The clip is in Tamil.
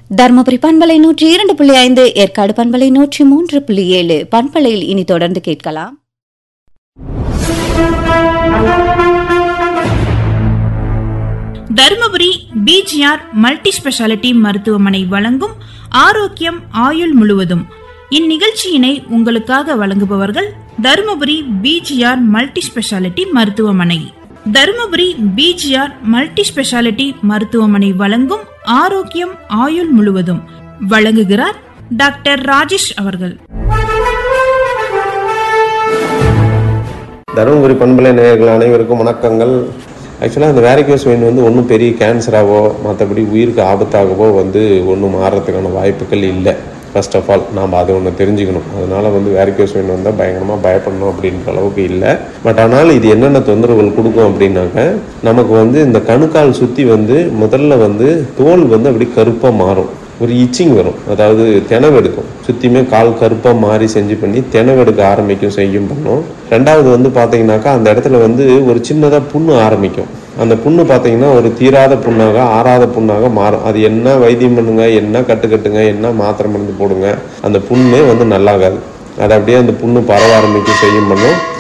தருமபுரி பண்பலை நூற்றி இரண்டு புள்ளி ஐந்து ஏற்காடு பண்பலை நூற்றி மூன்று புள்ளி ஏழு பண்பலையில் இனி தொடர்ந்து கேட்கலாம் தருமபுரி பிஜிஆர் மல்டி ஸ்பெஷாலிட்டி மருத்துவமனை வழங்கும் ஆரோக்கியம் ஆயுள் முழுவதும் இந்நிகழ்ச்சியினை உங்களுக்காக வழங்குபவர்கள் தருமபுரி பிஜிஆர் மல்டி ஸ்பெஷாலிட்டி மருத்துவமனை தருமபுரி பிஜிஆர் மல்டி ஸ்பெஷாலிட்டி மருத்துவமனை வழங்கும் ஆரோக்கியம் ஆயுள் முழுவதும் வழங்குகிறார் டாக்டர் ராஜேஷ் அவர்கள் தருமபுரி பண்பலை நேயர்கள் அனைவருக்கும் வணக்கங்கள் ஆக்சுவலாக அந்த வேரிகோஸ் வெயின் வந்து ஒன்றும் பெரிய கேன்சராகவோ மற்றபடி உயிருக்கு ஆபத்தாகவோ வந்து ஒன்றும் மாறுறதுக்கான வாய்ப்புகள் இல்லை ஃபர்ஸ்ட் ஆஃப் ஆல் நாம் அதை ஒன்று தெரிஞ்சுக்கணும் அதனால் வந்து வேரிகோஸ் வெயின் வந்தால் பயங்கரமாக பயப்படணும் அப்படின்ற அளவுக்கு இல்லை பட் ஆனால் இது என்னென்ன தொந்தரவுகள் கொடுக்கும் அப்படின்னாக்க நமக்கு வந்து இந்த கணுக்கால் சுற்றி வந்து முதல்ல வந்து தோல் வந்து அப்படி கருப்பாக மாறும் ஒரு இச்சிங் வரும் அதாவது தெனவெடுக்கும் சுற்றியுமே கால் கருப்பாக மாறி செஞ்சு பண்ணி தெனவெடுக்க ஆரம்பிக்கும் செய்யும் பண்ணும் ரெண்டாவது வந்து பார்த்தீங்கன்னாக்கா அந்த இடத்துல வந்து ஒரு சின்னதாக புண்ணு ஆரம்பிக்கும் அந்த புண்ணு பார்த்தீங்கன்னா ஒரு தீராத புண்ணாக ஆறாத புண்ணாக மாறும் அது என்ன வைத்தியம் பண்ணுங்க என்ன கட்டுக்கட்டுங்க என்ன மாத்திரை மருந்து போடுங்க அந்த புண்ணே வந்து நல்லாகாது அது அப்படியே அந்த புண்ணு பரவ ஆரம்பிக்கும் செய்யும் பண்ணும்